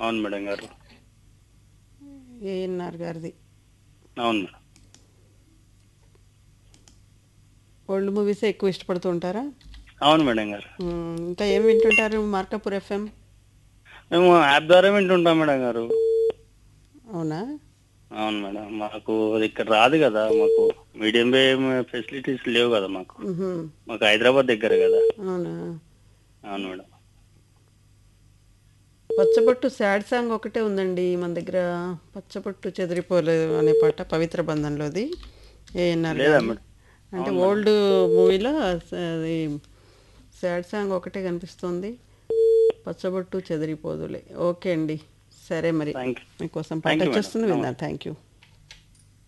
అవును మేడం గారు ఏఎన్ఆర్ గారిది అవును మేడం ఓల్డ్ మూవీసే ఎక్కువ ఇష్టపడుతూ ఉంటారా అవును మేడం గారు మ్మ్. ఇంకా ఏం వింటుంటారు మార్కాపూర్ ఎఫ్ఎం మేము యాప్ ద్వారా వింటుంటాం మేడం గారు అవునా అవును మేడం మాకు ఇక్కడ రాదు కదా మాకు మీడియం వేవ్ ఫెసిలిటీస్ లేవు కదా మాకు మ్హూ. మాకు హైదరాబాద్ దగ్గర కదా అవునా అవును మేడం పచ్చబొట్టు సాడ్ సాంగ్ ఒకటే ఉందండి మన దగ్గర పచ్చబొట్టు చెదిరిపోలేదు అనే పాట పవిత్ర బంధంలోది ఏఎన్ఆర్ లేదా గారు. మేడం? అంటే ఓల్డ్ మూవీలో అది సాడ్ సాంగ్ ఒకటే కనిపిస్తుంది పచ్చబొట్టు చెదిరిపోదులే ఓకే అండి సరే మరి థ్యాంక్ యూ మీకోసం Thank పాట you, madam. వచ్చేస్తుంది విందాం థ్యాంక్ యూ